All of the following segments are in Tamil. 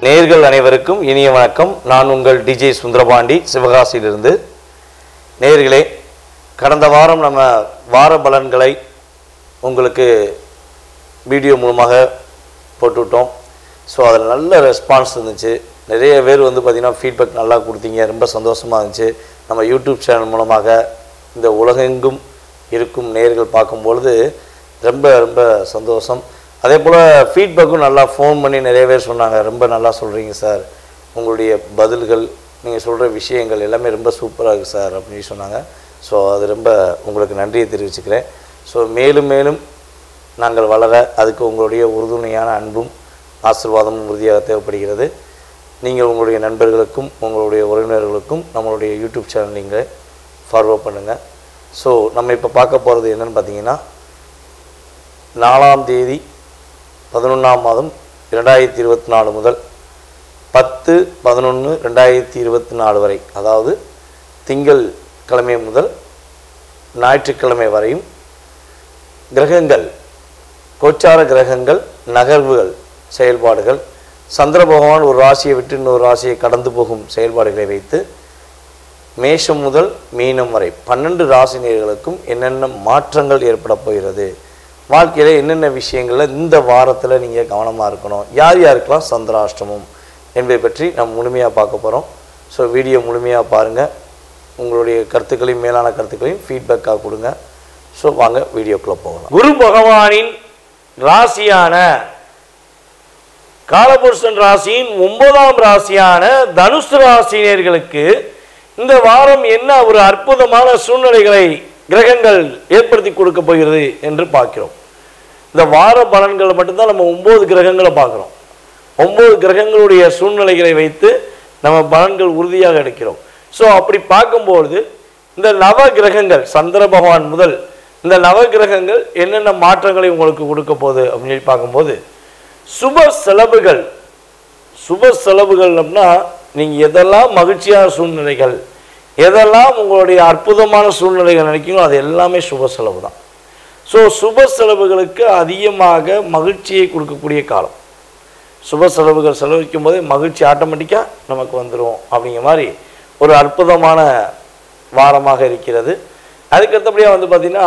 நேர்கள் அனைவருக்கும் இனிய வணக்கம் நான் உங்கள் டிஜே சுந்தரபாண்டி சிவகாசியிலிருந்து நேர்களே கடந்த வாரம் நம்ம வார பலன்களை உங்களுக்கு வீடியோ மூலமாக போட்டுவிட்டோம் ஸோ அதில் நல்ல ரெஸ்பான்ஸ் இருந்துச்சு நிறைய பேர் வந்து பார்த்திங்கன்னா ஃபீட்பேக் நல்லா கொடுத்தீங்க ரொம்ப சந்தோஷமாக இருந்துச்சு நம்ம யூடியூப் சேனல் மூலமாக இந்த உலகெங்கும் இருக்கும் நேர்கள் பார்க்கும்பொழுது ரொம்ப ரொம்ப சந்தோஷம் அதே போல் ஃபீட்பேக்கும் நல்லா ஃபோன் பண்ணி நிறைய பேர் சொன்னாங்க ரொம்ப நல்லா சொல்கிறீங்க சார் உங்களுடைய பதில்கள் நீங்கள் சொல்கிற விஷயங்கள் எல்லாமே ரொம்ப சூப்பராக இருக்குது சார் அப்படின்னு சொன்னாங்க ஸோ அது ரொம்ப உங்களுக்கு நன்றியை தெரிவிச்சுக்கிறேன் ஸோ மேலும் மேலும் நாங்கள் வளர அதுக்கு உங்களுடைய உறுதுணையான அன்பும் ஆசீர்வாதமும் உறுதியாக தேவைப்படுகிறது நீங்கள் உங்களுடைய நண்பர்களுக்கும் உங்களுடைய உறவினர்களுக்கும் நம்மளுடைய யூடியூப் சேனல் நீங்கள் ஃபார்வர்ட் பண்ணுங்கள் ஸோ நம்ம இப்போ பார்க்க போகிறது என்னன்னு பார்த்தீங்கன்னா நாலாம் தேதி பதினொன்றாம் மாதம் இரண்டாயிரத்தி இருபத்தி நாலு முதல் பத்து பதினொன்று ரெண்டாயிரத்தி இருபத்தி நாலு வரை அதாவது திங்கள் கிழமை முதல் ஞாயிற்றுக்கிழமை வரையும் கிரகங்கள் கோச்சார கிரகங்கள் நகர்வுகள் செயல்பாடுகள் சந்திர பகவான் ஒரு ராசியை விட்டு இன்னொரு ராசியை கடந்து போகும் செயல்பாடுகளை வைத்து மேஷம் முதல் மீனம் வரை பன்னெண்டு ராசினியர்களுக்கும் என்னென்ன மாற்றங்கள் ஏற்பட போகிறது வாழ்க்கையில் என்னென்ன விஷயங்களில் இந்த வாரத்தில் நீங்கள் கவனமாக இருக்கணும் யார் யாருக்கெல்லாம் சந்திராஷ்டமம் என்பதை பற்றி நம்ம முழுமையாக பார்க்க போகிறோம் ஸோ வீடியோ முழுமையாக பாருங்கள் உங்களுடைய கருத்துக்களையும் மேலான கருத்துக்களையும் ஃபீட்பேக்காக கொடுங்க ஸோ வாங்க வீடியோக்குள்ளே போகலாம் குரு பகவானின் ராசியான காலபுருஷன் ராசியின் ஒன்பதாம் ராசியான தனுசு ராசினியர்களுக்கு இந்த வாரம் என்ன ஒரு அற்புதமான சூழ்நிலைகளை கிரகங்கள் ஏற்படுத்தி கொடுக்க போகிறது என்று பார்க்கிறோம் இந்த வார பலன்களை மட்டும்தான் நம்ம ஒன்பது கிரகங்களை பார்க்குறோம் ஒன்பது கிரகங்களுடைய சூழ்நிலைகளை வைத்து நம்ம பலன்கள் உறுதியாக எடுக்கிறோம் ஸோ அப்படி பார்க்கும்பொழுது இந்த நவ கிரகங்கள் சந்திர பகவான் முதல் இந்த நவ கிரகங்கள் என்னென்ன மாற்றங்களை உங்களுக்கு கொடுக்க போகுது அப்படின்னு சொல்லி பார்க்கும்போது சுப செலவுகள் சுப செலவுகள் அப்படின்னா நீங்கள் எதெல்லாம் மகிழ்ச்சியான சூழ்நிலைகள் எதெல்லாம் உங்களுடைய அற்புதமான சூழ்நிலைகள் நினைக்கிறீங்களோ அது எல்லாமே சுப செலவு தான் ஸோ சுப செலவுகளுக்கு அதிகமாக மகிழ்ச்சியை கொடுக்கக்கூடிய காலம் சுப செலவுகள் செலவழிக்கும் போது மகிழ்ச்சி ஆட்டோமேட்டிக்காக நமக்கு வந்துடும் அப்படிங்கிற மாதிரி ஒரு அற்புதமான வாரமாக இருக்கிறது அதுக்கடுத்தபடியாக வந்து பார்த்திங்கன்னா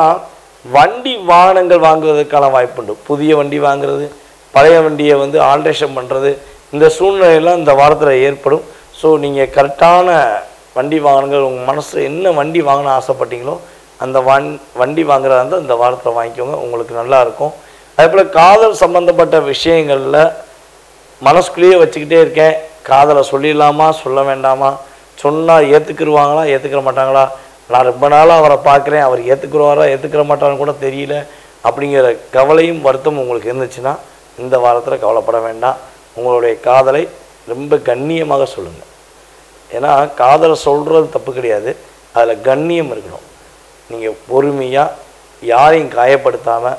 வண்டி வாகனங்கள் வாங்குவதற்கான வாய்ப்புண்டு புதிய வண்டி வாங்குறது பழைய வண்டியை வந்து ஆல்ட்ரேஷன் பண்ணுறது இந்த சூழ்நிலையெல்லாம் இந்த வாரத்தில் ஏற்படும் ஸோ நீங்கள் கரெக்டான வண்டி வாகனங்கள் உங்கள் மனசில் என்ன வண்டி வாங்கணும் ஆசைப்பட்டீங்களோ அந்த வண் வண்டி வாங்குறதா இருந்தால் இந்த வாரத்தில் வாங்கிக்கோங்க உங்களுக்கு நல்லா இருக்கும் அதே போல் காதல் சம்மந்தப்பட்ட விஷயங்களில் மனசுக்குள்ளேயே வச்சுக்கிட்டே இருக்கேன் காதலை சொல்லிடலாமா சொல்ல வேண்டாமா சொன்னால் ஏற்றுக்கிருவாங்களா ஏற்றுக்கிற மாட்டாங்களா நான் ரொம்ப நாளாக அவரை பார்க்குறேன் அவர் ஏற்றுக்குருவாரா ஏற்றுக்கிற மாட்டான்னு கூட தெரியல அப்படிங்கிற கவலையும் வருத்தம் உங்களுக்கு இருந்துச்சுன்னா இந்த வாரத்தில் கவலைப்பட வேண்டாம் உங்களுடைய காதலை ரொம்ப கண்ணியமாக சொல்லுங்கள் ஏன்னா காதலை சொல்கிறது தப்பு கிடையாது அதில் கண்ணியம் இருக்கணும் நீங்கள் பொறுமையாக யாரையும் காயப்படுத்தாமல்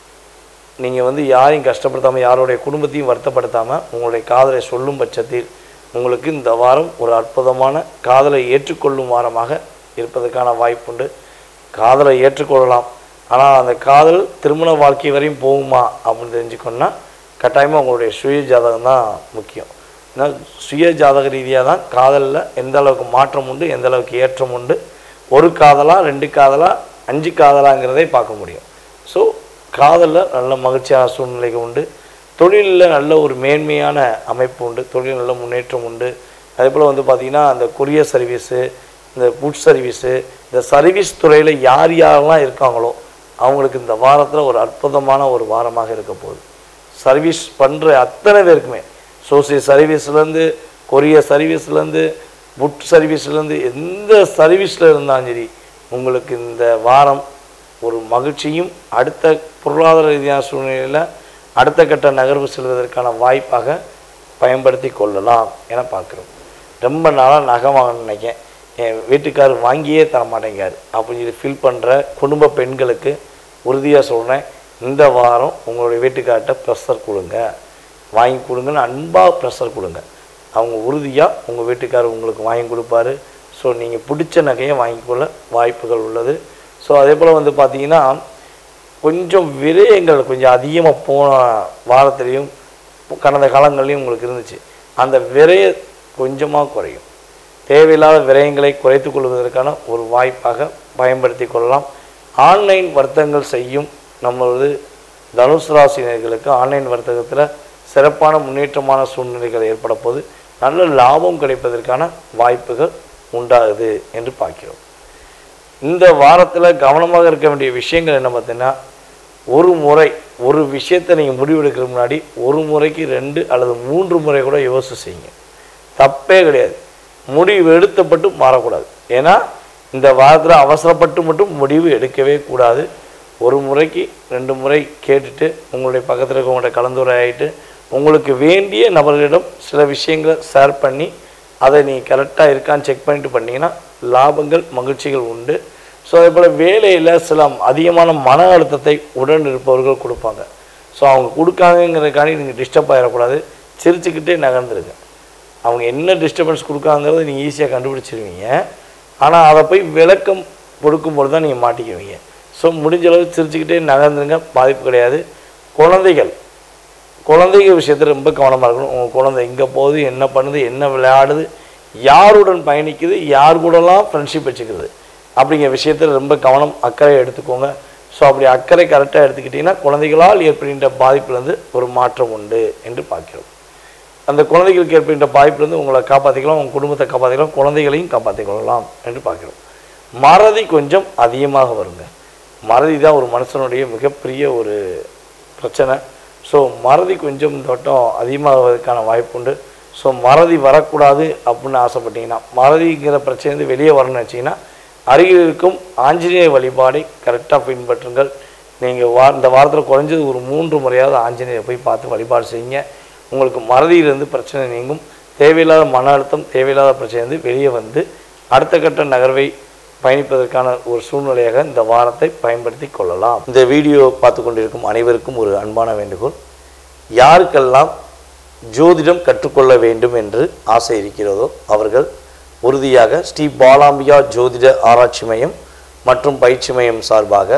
நீங்கள் வந்து யாரையும் கஷ்டப்படுத்தாமல் யாருடைய குடும்பத்தையும் வருத்தப்படுத்தாமல் உங்களுடைய காதலை சொல்லும் பட்சத்தில் உங்களுக்கு இந்த வாரம் ஒரு அற்புதமான காதலை ஏற்றுக்கொள்ளும் வாரமாக இருப்பதற்கான வாய்ப்புண்டு காதலை ஏற்றுக்கொள்ளலாம் ஆனால் அந்த காதல் திருமண வாழ்க்கை வரையும் போகுமா அப்படின்னு தெரிஞ்சுக்கணுன்னா கட்டாயமாக உங்களுடைய சுய ஜாதகம் தான் முக்கியம் ஏன்னா சுய ஜாதக ரீதியாக தான் காதலில் எந்த அளவுக்கு மாற்றம் உண்டு எந்த அளவுக்கு ஏற்றம் உண்டு ஒரு காதலா ரெண்டு காதலா அஞ்சு காதலாங்கிறதை பார்க்க முடியும் ஸோ காதலில் நல்ல மகிழ்ச்சியான சூழ்நிலைகள் உண்டு தொழிலில் நல்ல ஒரு மேன்மையான அமைப்பு உண்டு தொழில் நல்ல முன்னேற்றம் உண்டு அதே போல் வந்து பார்த்திங்கன்னா அந்த கொரியர் சர்வீஸு இந்த ஃபுட் சர்வீஸு இந்த சர்வீஸ் துறையில் யார் யாரெல்லாம் இருக்காங்களோ அவங்களுக்கு இந்த வாரத்தில் ஒரு அற்புதமான ஒரு வாரமாக இருக்க போகுது சர்வீஸ் பண்ணுற அத்தனை பேருக்குமே சோசியல் சர்வீஸ்லேருந்து கொரியர் சர்வீஸ்லேருந்து ஃபுட் சர்வீஸ்லேருந்து எந்த சர்வீஸில் இருந்தாலும் சரி உங்களுக்கு இந்த வாரம் ஒரு மகிழ்ச்சியும் அடுத்த பொருளாதார ரீதியான சூழ்நிலையில் அடுத்த கட்ட நகர்வு செல்வதற்கான வாய்ப்பாக பயன்படுத்தி கொள்ளலாம் என பார்க்குறோம் ரொம்ப நாளாக நகை வாங்கணும்னு நினைக்கேன் என் வீட்டுக்காரர் வாங்கியே தர மாட்டேங்கார் அப்படின்னு சொல்லி ஃபீல் பண்ணுற குடும்ப பெண்களுக்கு உறுதியாக சொல்கிறேன் இந்த வாரம் உங்களுடைய வீட்டுக்கார்ட்ட ப்ரெஷர் கொடுங்க வாங்கி கொடுங்கன்னு அன்பாக ப்ரெஷர் கொடுங்க அவங்க உறுதியாக உங்கள் வீட்டுக்காரர் உங்களுக்கு வாங்கி கொடுப்பாரு ஸோ நீங்கள் பிடிச்ச நகையை வாங்கிக்கொள்ள வாய்ப்புகள் உள்ளது ஸோ அதே போல் வந்து பார்த்தீங்கன்னா கொஞ்சம் விரயங்கள் கொஞ்சம் அதிகமாக போன வாரத்துலேயும் கடந்த காலங்கள்லையும் உங்களுக்கு இருந்துச்சு அந்த விரைய கொஞ்சமாக குறையும் தேவையில்லாத விரயங்களை குறைத்துக் கொள்வதற்கான ஒரு வாய்ப்பாக பயன்படுத்தி கொள்ளலாம் ஆன்லைன் வர்த்தகங்கள் செய்யும் நம்மளது தனுசு ராசினியர்களுக்கு ஆன்லைன் வர்த்தகத்தில் சிறப்பான முன்னேற்றமான சூழ்நிலைகள் ஏற்பட போது நல்ல லாபம் கிடைப்பதற்கான வாய்ப்புகள் உண்டாகுது என்று பார்க்கிறோம் இந்த வாரத்தில் கவனமாக இருக்க வேண்டிய விஷயங்கள் என்ன பார்த்தீங்கன்னா ஒரு முறை ஒரு விஷயத்தை நீங்கள் முடிவெடுக்கிற முன்னாடி ஒரு முறைக்கு ரெண்டு அல்லது மூன்று முறை கூட யோசிச்சு செய்யுங்க தப்பே கிடையாது முடிவு எடுத்தப்பட்டு மாறக்கூடாது ஏன்னா இந்த வாரத்தில் அவசரப்பட்டு மட்டும் முடிவு எடுக்கவே கூடாது ஒரு முறைக்கு ரெண்டு முறை கேட்டுட்டு உங்களுடைய பக்கத்தில் இருக்கவங்கள்ட்ட கலந்துரையாயிட்டு உங்களுக்கு வேண்டிய நபர்களிடம் சில விஷயங்களை ஷேர் பண்ணி அதை நீ கரெக்டாக இருக்கான்னு செக் பண்ணிட்டு பண்ணீங்கன்னா லாபங்கள் மகிழ்ச்சிகள் உண்டு ஸோ அதே போல் வேலையில் சில அதிகமான மன அழுத்தத்தை உடன் இருப்பவர்கள் கொடுப்பாங்க ஸோ அவங்க கொடுக்காங்கங்கிறதுக்காண்டி நீங்கள் டிஸ்டர்ப் ஆகிடக்கூடாது சிரிச்சுக்கிட்டே நகர்ந்துருங்க அவங்க என்ன டிஸ்டர்பன்ஸ் கொடுக்காங்கிறத நீங்கள் ஈஸியாக கண்டுபிடிச்சிருவீங்க ஆனால் அதை போய் விளக்கம் கொடுக்கும்போது தான் நீங்கள் மாட்டிக்குவீங்க ஸோ முடிஞ்ச அளவு சிரிச்சுக்கிட்டே நகர்ந்துருங்க பாதிப்பு கிடையாது குழந்தைகள் குழந்தைங்க விஷயத்தில் ரொம்ப கவனமாக இருக்கணும் உங்கள் குழந்தை எங்கே போகுது என்ன பண்ணுது என்ன விளையாடுது யாருடன் பயணிக்குது யார் கூடலாம் ஃப்ரெண்ட்ஷிப் வச்சுக்கிறது அப்படிங்கிற விஷயத்தில் ரொம்ப கவனம் அக்கறை எடுத்துக்கோங்க ஸோ அப்படி அக்கறை கரெக்டாக எடுத்துக்கிட்டிங்கன்னா குழந்தைகளால் ஏற்படுகின்ற பாதிப்புலேருந்து ஒரு மாற்றம் உண்டு என்று பார்க்கிறோம் அந்த குழந்தைகளுக்கு ஏற்படுகின்ற பாதிப்புலேருந்து உங்களை காப்பாற்றிக்கலாம் உங்கள் குடும்பத்தை காப்பாற்றிக்கலாம் குழந்தைகளையும் காப்பாற்றிக் கொள்ளலாம் என்று பார்க்கிறோம் மறதி கொஞ்சம் அதிகமாக வருங்க மறதி தான் ஒரு மனுஷனுடைய மிகப்பெரிய ஒரு பிரச்சனை ஸோ மறதி கொஞ்சம் இந்த வட்டம் அதிகமாகுவதற்கான வாய்ப்பு உண்டு ஸோ மறதி வரக்கூடாது அப்படின்னு ஆசைப்பட்டீங்கன்னா மறதிங்கிற பிரச்சனை வெளியே வரணும்னு வச்சிங்கன்னா அருகில் இருக்கும் ஆஞ்சநேய வழிபாடை கரெக்டாக பின்பற்றுங்கள் நீங்கள் வா இந்த வாரத்தில் குறைஞ்சது ஒரு மூன்று முறையாவது ஆஞ்சநேயரை போய் பார்த்து வழிபாடு செய்யுங்க உங்களுக்கு மறதியிலிருந்து பிரச்சனை நீங்கும் தேவையில்லாத மன அழுத்தம் தேவையில்லாத பிரச்சனை வந்து வெளியே வந்து அடுத்த கட்ட நகர்வை பயணிப்பதற்கான ஒரு சூழ்நிலையாக இந்த வாரத்தை பயன்படுத்தி கொள்ளலாம் இந்த வீடியோ பார்த்து கொண்டிருக்கும் அனைவருக்கும் ஒரு அன்பான வேண்டுகோள் யாருக்கெல்லாம் ஜோதிடம் கற்றுக்கொள்ள வேண்டும் என்று ஆசை இருக்கிறதோ அவர்கள் உறுதியாக ஸ்ரீ பாலாம்பிகா ஜோதிட ஆராய்ச்சி மையம் மற்றும் பயிற்சி மையம் சார்பாக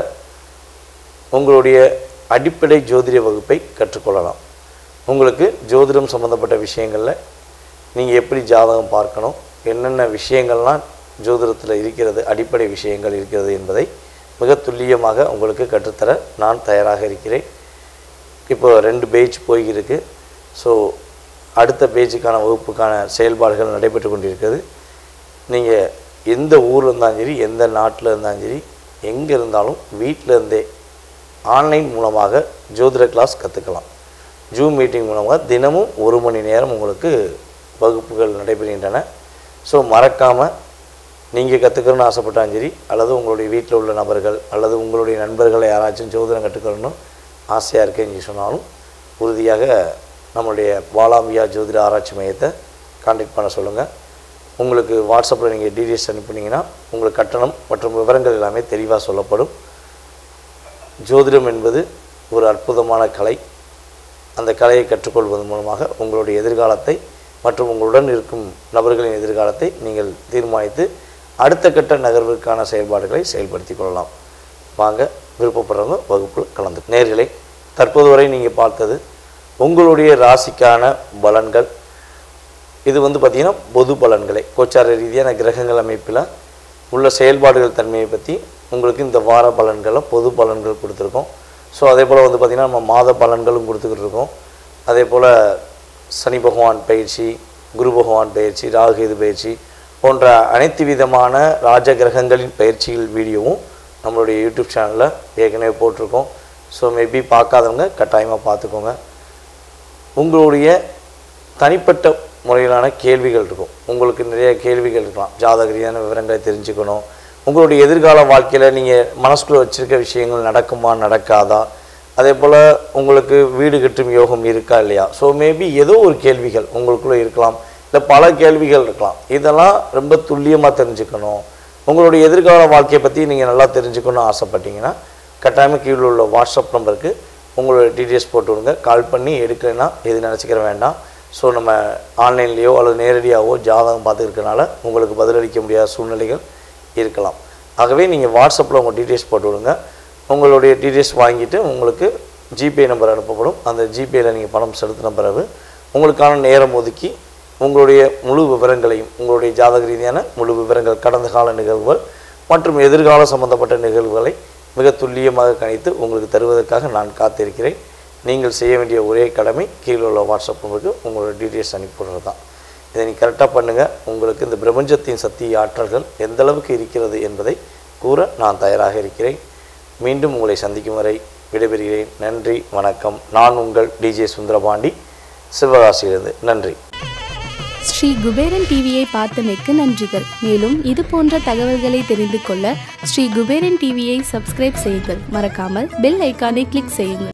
உங்களுடைய அடிப்படை ஜோதிட வகுப்பை கற்றுக்கொள்ளலாம் உங்களுக்கு ஜோதிடம் சம்மந்தப்பட்ட விஷயங்களில் நீங்கள் எப்படி ஜாதகம் பார்க்கணும் என்னென்ன விஷயங்கள்லாம் ஜோதிடத்தில் இருக்கிறது அடிப்படை விஷயங்கள் இருக்கிறது என்பதை மிக துல்லியமாக உங்களுக்கு கற்றுத்தர நான் தயாராக இருக்கிறேன் இப்போ ரெண்டு பேஜ் போய்கிருக்கு ஸோ அடுத்த பேஜுக்கான வகுப்புக்கான செயல்பாடுகள் நடைபெற்று கொண்டிருக்கிறது நீங்கள் எந்த ஊரில் இருந்தாலும் சரி எந்த நாட்டில் இருந்தாலும் சரி எங்கே இருந்தாலும் வீட்டில் இருந்தே ஆன்லைன் மூலமாக ஜோதிட கிளாஸ் கற்றுக்கலாம் ஜூம் மீட்டிங் மூலமாக தினமும் ஒரு மணி நேரம் உங்களுக்கு வகுப்புகள் நடைபெறுகின்றன ஸோ மறக்காமல் நீங்கள் கற்றுக்கணும்னு ஆசைப்பட்டாலும் சரி அல்லது உங்களுடைய வீட்டில் உள்ள நபர்கள் அல்லது உங்களுடைய நண்பர்களை யாராச்சும் ஜோதிடம் கற்றுக்கணும்னு ஆசையாக இருக்கேன்னு சொன்னாலும் உறுதியாக நம்மளுடைய பாலாம்பியா ஜோதிட ஆராய்ச்சி மையத்தை காண்டாக்ட் பண்ண சொல்லுங்கள் உங்களுக்கு வாட்ஸ்அப்பில் நீங்கள் டீட்டெயில்ஸ் அனுப்புனீங்கன்னா உங்களுக்கு கட்டணம் மற்றும் விவரங்கள் எல்லாமே தெளிவாக சொல்லப்படும் ஜோதிடம் என்பது ஒரு அற்புதமான கலை அந்த கலையை கற்றுக்கொள்வதன் மூலமாக உங்களுடைய எதிர்காலத்தை மற்றும் உங்களுடன் இருக்கும் நபர்களின் எதிர்காலத்தை நீங்கள் தீர்மானித்து அடுத்த கட்ட நகர்வுக்கான செயல்பாடுகளை செயல்படுத்திக் கொள்ளலாம் வாங்க விருப்பப்படுறவங்க வகுப்பில் கலந்து நேர்களை தற்போது வரை நீங்கள் பார்த்தது உங்களுடைய ராசிக்கான பலன்கள் இது வந்து பார்த்திங்கன்னா பொது பலன்களை கோச்சார ரீதியான கிரகங்கள் அமைப்பில் உள்ள செயல்பாடுகள் தன்மையை பற்றி உங்களுக்கு இந்த வார பலன்களை பொது பலன்கள் கொடுத்துருக்கோம் ஸோ அதே போல் வந்து பார்த்திங்கன்னா நம்ம மாத பலன்களும் கொடுத்துக்கிட்டு இருக்கோம் அதே போல் சனி பகவான் பயிற்சி குரு பகவான் பயிற்சி ராகுகேது பயிற்சி போன்ற அனைத்து விதமான ராஜ கிரகங்களின் பயிற்சிகள் வீடியோவும் நம்மளுடைய யூடியூப் சேனலில் ஏற்கனவே போட்டிருக்கோம் ஸோ மேபி பார்க்காதவங்க கட்டாயமாக பார்த்துக்கோங்க உங்களுடைய தனிப்பட்ட முறையிலான கேள்விகள் இருக்கும் உங்களுக்கு நிறைய கேள்விகள் இருக்கலாம் ஜாதக ரீதியான விவரங்களை தெரிஞ்சுக்கணும் உங்களுடைய எதிர்கால வாழ்க்கையில் நீங்கள் மனசுக்குள்ள வச்சுருக்க விஷயங்கள் நடக்குமா நடக்காதா அதே போல் உங்களுக்கு வீடு கட்டும் யோகம் இருக்கா இல்லையா ஸோ மேபி ஏதோ ஒரு கேள்விகள் உங்களுக்குள்ளே இருக்கலாம் இல்லை பல கேள்விகள் இருக்கலாம் இதெல்லாம் ரொம்ப துல்லியமாக தெரிஞ்சுக்கணும் உங்களுடைய எதிர்கால வாழ்க்கையை பற்றி நீங்கள் நல்லா தெரிஞ்சுக்கணும்னு ஆசைப்பட்டீங்கன்னா கட்டாயமாக கீழே உள்ள வாட்ஸ்அப் நம்பருக்கு உங்களோட டீட்டெயில்ஸ் போட்டு விடுங்க கால் பண்ணி எடுக்கலைன்னா எது நினச்சிக்கிற வேண்டாம் ஸோ நம்ம ஆன்லைன்லேயோ அல்லது நேரடியாகவோ ஜாதகம் பார்த்துருக்கனால உங்களுக்கு பதிலளிக்க முடியாத சூழ்நிலைகள் இருக்கலாம் ஆகவே நீங்கள் வாட்ஸ்அப்பில் உங்கள் டீட்டெயில்ஸ் போட்டு விடுங்க உங்களுடைய டீட்டெயில்ஸ் வாங்கிட்டு உங்களுக்கு ஜிபே நம்பர் அனுப்பப்படும் அந்த ஜிபேயில் நீங்கள் பணம் செலுத்தின பிறகு உங்களுக்கான நேரம் ஒதுக்கி உங்களுடைய முழு விவரங்களையும் உங்களுடைய ஜாதக ரீதியான முழு விவரங்கள் கடந்த கால நிகழ்வுகள் மற்றும் எதிர்கால சம்பந்தப்பட்ட நிகழ்வுகளை மிக துல்லியமாக கணித்து உங்களுக்கு தருவதற்காக நான் காத்திருக்கிறேன் நீங்கள் செய்ய வேண்டிய ஒரே கடமை கீழே உள்ள வாட்ஸ்அப் நம்பருக்கு உங்களோட டீட்டெயில்ஸ் அனுப்பிவிடுறது தான் இதை நீங்கள் கரெக்டாக பண்ணுங்கள் உங்களுக்கு இந்த பிரபஞ்சத்தின் சக்தி ஆற்றல்கள் எந்த அளவுக்கு இருக்கிறது என்பதை கூற நான் தயாராக இருக்கிறேன் மீண்டும் உங்களை சந்திக்கும் வரை விடைபெறுகிறேன் நன்றி வணக்கம் நான் உங்கள் டிஜே சுந்தரபாண்டி சிவகாசியிலிருந்து நன்றி ஸ்ரீ குபேரன் டிவியை பார்த்தமைக்கு நன்றிகள் மேலும் இது போன்ற தகவல்களை தெரிந்து கொள்ள ஸ்ரீ குபேரன் டிவியை சப்ஸ்கிரைப் செய்யுங்கள் மறக்காமல் பெல் ஐக்கானை கிளிக் செய்யுங்கள்